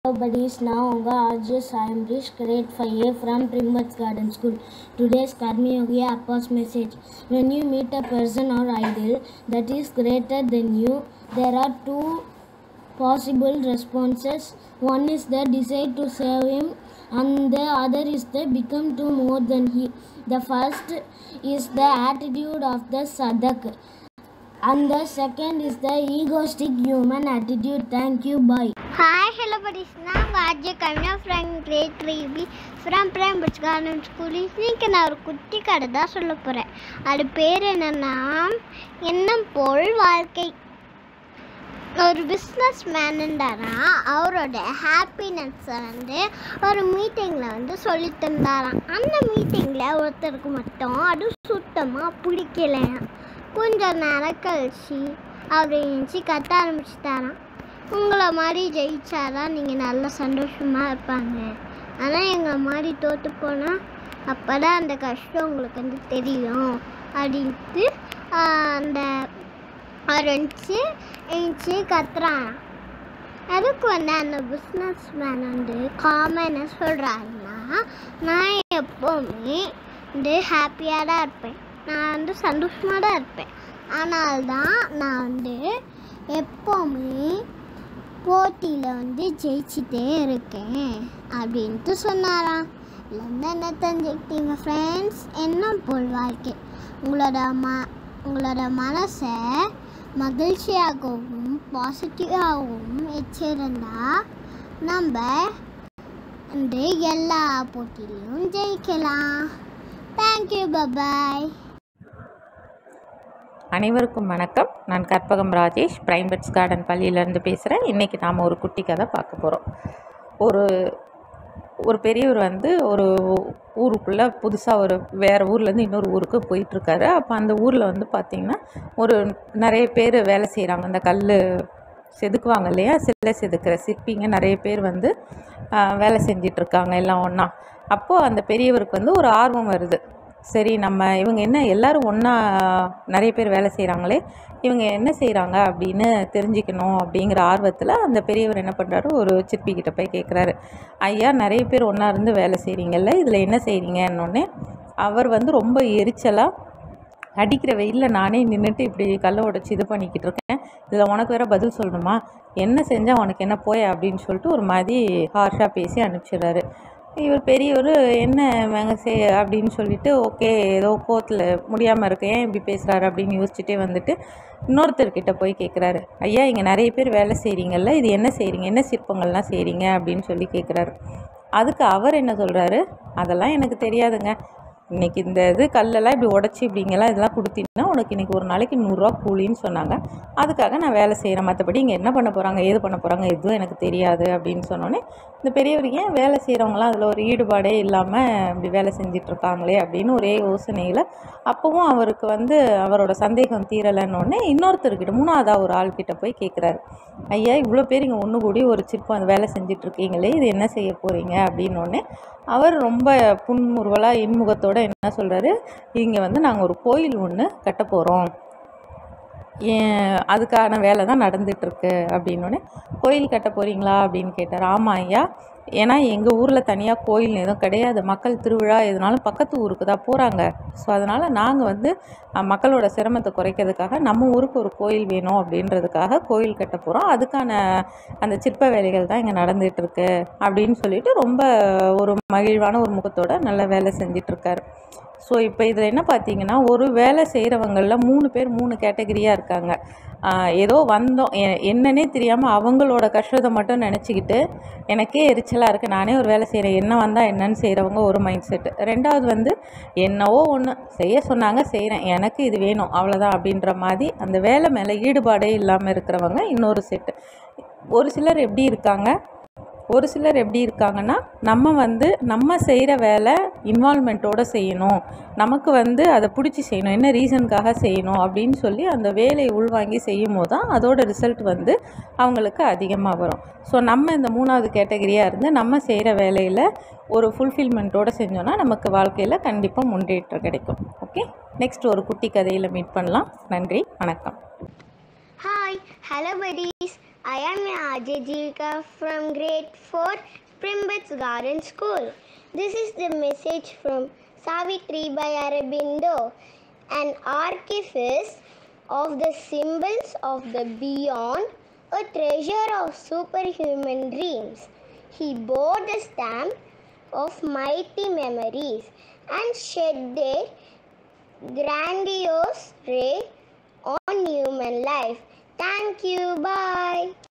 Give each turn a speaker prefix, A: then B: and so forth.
A: buddies, now Anga Arjus, I am Rish, grade 5A from Primwats Garden School. Today's Karmi Yogi Appa's message. When you meet a person or idol that is greater than you, there are two possible responses. One is the desire to save him, and the other is the become to more than he. The first is the attitude of the sadak, and the second is the egoistic human attitude. Thank you. Bye.
B: Hi hello buddies நான் உங்கள் Ajay Kavina from grade three B from Prime Buds Garden School இன்னைக்கு நான் ஒரு குட்டி கதை தான் சொல்ல போகிறேன் அது பேர் என்னென்னா எண்ணம் போல் வாழ்க்கை ஒரு பிஸ்னஸ் மேனுண்டாராம் அவரோட ஹாப்பினஸ்ஸை வந்து ஒரு மீட்டிங்கில் வந்து சொல்லி தந்தாராம் அந்த மீட்டிங்கில் ஒருத்தருக்கு மட்டும் அது சுத்தமாக பிடிக்கலையாம் கொஞ்சம் நேரம் கழிச்சு அவர் எழுந்துச்சி கத்த ஆரம்பிச்சுட்டாராம் உங்களை மாதிரி ஜெயிச்சாதான் நீங்கள் நல்லா சந்தோஷமாக இருப்பாங்க ஆனால் எங்களை மாதிரி தோற்று போனால் அப்போ தான் அந்த கஷ்டம் உங்களுக்கு வந்து தெரியும் அப்படின்ட்டு ஆஹ், அந்த ஆரம்பிச்சு எழுந்துச்சி கத்துறான் அதுக்கு வந்து அந்த பிஸ்னஸ் மேன் வந்து காமன் என்ன சொல்கிறாருன்னா நான் எப்போவுமே வந்து ஹாப்பியாக தான் இருப்பேன் நான் வந்து சந்தோஷமாக தான் இருப்பேன் ஆனால் தான் நான் வந்து எப்போவுமே போட்டியில் வந்து ஜெயிச்சிட்டே இருக்கேன் அப்படின்ட்டு சொன்னாராம் இதுலேருந்து என்ன தெரிஞ்சுக்கிட்டீங்க ஃப்ரெண்ட்ஸ் என்ன போல் வாழ்க்கை உங்களோட ம உங்களோட மனசை மகிழ்ச்சியாகவும் பாசிட்டிவாகவும் வச்சிருந்தா நம்ம வந்து எல்லா போட்டியிலையும் ஜெயிக்கலாம் தேங்க்யூ பபாய்
C: அனைவருக்கும் வணக்கம் நான் கற்பகம் ராஜேஷ் பிரைம்பட்ஸ் கார்டன் பள்ளியிலேருந்து பேசுகிறேன் இன்றைக்கி நாம் ஒரு குட்டி கதை பார்க்க போகிறோம் ஒரு ஒரு பெரியவர் வந்து ஒரு ஊருக்குள்ளே புதுசாக ஒரு வேறு ஊர்லேருந்து இன்னொரு ஊருக்கு போயிட்டுருக்காரு அப்போ அந்த ஊரில் வந்து பார்த்திங்கன்னா ஒரு நிறைய பேர் வேலை செய்கிறாங்க அந்த கல் செதுக்குவாங்க இல்லையா சிலை செதுக்கிற சிற்பிங்க நிறைய பேர் வந்து ஆ, வேலை செஞ்சிட்ருக்காங்க எல்லாம் ஒன்றா அப்போது அந்த பெரியவருக்கு வந்து ஒரு ஆர்வம் வருது சரி நம்ம இவங்க என்ன எல்லாரும் ஒன்றா நிறைய பேர் வேலை செய்கிறாங்களே இவங்க என்ன செய்கிறாங்க அப்படின்னு தெரிஞ்சுக்கணும் அப்படிங்கிற ஆர்வத்தில் அந்த பெரியவர் என்ன பண்ணுறாரு ஒரு சிற்பிக்கிட்ட போய் கேட்குறாரு ஐயா நிறைய பேர் ஒன்றா இருந்து வேலை செய்கிறீங்கல்ல இதில் என்ன செய்கிறீங்கன்னொடனே அவர் வந்து ரொம்ப எரிச்சலாக அடிக்கிற வெயிலில் நானே நின்றுட்டு இப்படி கல்லை உடச்சி இது பண்ணிக்கிட்டு இருக்கேன் இதில் உனக்கு வேற பதில் சொல்லணுமா என்ன செஞ்சால் உனக்கு என்ன போய் அப்படின்னு சொல்லிட்டு ஒரு மாதிரி ஹார்ஷாக பேசி அனுப்பிச்சிடுறாரு இவர் பெரியவர் என்ன வேங்க செய் அப்படின்னு சொல்லிட்டு ஓகே ஏதோ கோத்தில் முடியாமல் இருக்கு ஏன் இப்படி பேசுகிறாரு அப்படின்னு யோசிச்சுட்டே வந்துட்டு இன்னொருத்தர்கிட்ட போய் கேட்குறாரு ஐயா இங்கே நிறைய பேர் வேலை செய்கிறீங்கல்ல இது என்ன செய்கிறீங்க என்ன சிற்பங்கள்லாம் செய்கிறீங்க அப்படின்னு சொல்லி கேட்குறாரு அதுக்கு அவர் என்ன சொல்கிறாரு அதெல்லாம் எனக்கு தெரியாதுங்க இன்னைக்கு இந்த இது கல்லெல்லாம் இப்படி உடச்சி இப்படிங்கெல்லாம் இதெல்லாம் கொடுத்தீங்கன்னா உனக்கு இன்றைக்கி ஒரு நாளைக்கு நூறுரூவா கூலின்னு சொன்னாங்க அதுக்காக நான் வேலை செய்கிறேன் மற்றபடி இங்கே என்ன பண்ண போகிறாங்க ஏது பண்ண போகிறாங்க எதுவும் எனக்கு தெரியாது அப்படின்னு சொன்னோன்னே இந்த பெரியவருக்கு ஏன் வேலை செய்கிறவங்களாம் அதில் ஒரு ஈடுபாடே இல்லாமல் இப்படி வேலை செஞ்சிட்ருக்காங்களே அப்படின்னு ஒரே யோசனையில் அப்போவும் அவருக்கு வந்து அவரோட சந்தேகம் தீரலைன்னொடனே இன்னொருத்தர்கிட்ட மூணாவதாக ஒரு ஆள்கிட்ட போய் கேட்குறாரு ஐயா இவ்வளோ பேர் இங்கே ஒன்று கூடி ஒரு சிற்பம் அந்த வேலை செஞ்சிட்ருக்கீங்களே இது என்ன செய்ய போகிறீங்க அப்படின்னோடனே அவர் ரொம்ப புன்முறுவலாக இன்முகத்தோட என்ன சொல்கிறாரு இங்கே வந்து நாங்கள் ஒரு கோயில் ஒன்று கட்ட போகிறோம் ஏன் அதுக்கான வேலை தான் நடந்துகிட்ருக்கு அப்படின்னோடனே கோயில் கட்ட போகிறீங்களா அப்படின்னு கேட்டார் ஆமாம் ஐயா ஏன்னா எங்கள் ஊரில் தனியாக கோயில் எதுவும் கிடையாது மக்கள் திருவிழா எதுனாலும் பக்கத்து ஊருக்கு தான் போகிறாங்க ஸோ அதனால் நாங்கள் வந்து அஹ், மக்களோட சிரமத்தை குறைக்கிறதுக்காக நம்ம ஊருக்கு ஒரு கோயில் வேணும் அப்படின்றதுக்காக கோயில் கட்ட போகிறோம் அதுக்கான அந்த சிற்ப வேலைகள் தான் இங்கே நடந்துகிட்ருக்கு அப்படின்னு சொல்லிட்டு ரொம்ப ஒரு மகிழ்வான ஒரு முகத்தோட நல்ல வேலை செஞ்சிட்ருக்காரு ஸோ இப்போ இதில் என்ன பார்த்தீங்கன்னா ஒரு வேலை செய்கிறவங்களில் மூணு பேர் மூணு கேட்டகரியாக இருக்காங்க ஆஹ் ஏதோ வந்தோம் எ- என்னன்னே தெரியாமல் அவங்களோட கஷ்டத்தை மட்டும் நினச்சிக்கிட்டு எனக்கே எரிச்சலாக இருக்குது நானே ஒரு வேலை செய்கிறேன் என்ன வந்தால் என்னன்னு செய்கிறவங்க ஒரு மைண்ட் செட்டு ரெண்டாவது வந்து என்னவோ ஒன்று செய்ய சொன்னாங்க செய்கிறேன் எனக்கு இது வேணும் அவ்வளோதான் அப்படின்ற மாதிரி அந்த வேலை மேலே ஈடுபாடே இல்லாமல் இருக்கிறவங்க இன்னொரு செட்டு ஒரு சிலர் எப்படி இருக்காங்க ஒரு சிலர் எப்படி இருக்காங்கன்னா நம்ம வந்து நம்ம செய்கிற வேலை இன்வால்மெண்ட்டோடு செய்யணும் நமக்கு வந்து அதை பிடிச்சி செய்யணும் என்ன ரீசனுக்காக செய்யணும் அப்படின்னு சொல்லி அந்த வேலையை உள்வாங்கி செய்யும் போது தான் அதோட ரிசல்ட் வந்து அவங்களுக்கு அதிகமாக வரும் ஸோ நம்ம இந்த மூணாவது கேட்டகரியாக இருந்து நம்ம செய்கிற வேலையில் ஒரு ஃபுல்ஃபில்மெண்ட்டோடு செஞ்சோன்னா நமக்கு வாழ்க்கையில் கண்டிப்பாக முன்னேற்றம் கிடைக்கும் ஓகே நெக்ஸ்ட் ஒரு குட்டி கதையில் மீட் பண்ணலாம் நன்றி வணக்கம்
B: hi hello buddies I am Ajay Jivika from grade 4 Primbats Garden School. This is the message from Savitri by Arabindo, an archivist of the symbols of the beyond, a treasure of superhuman dreams. He bore the stamp of mighty memories and shed their grandiose ray on human life. Thank you. Bye.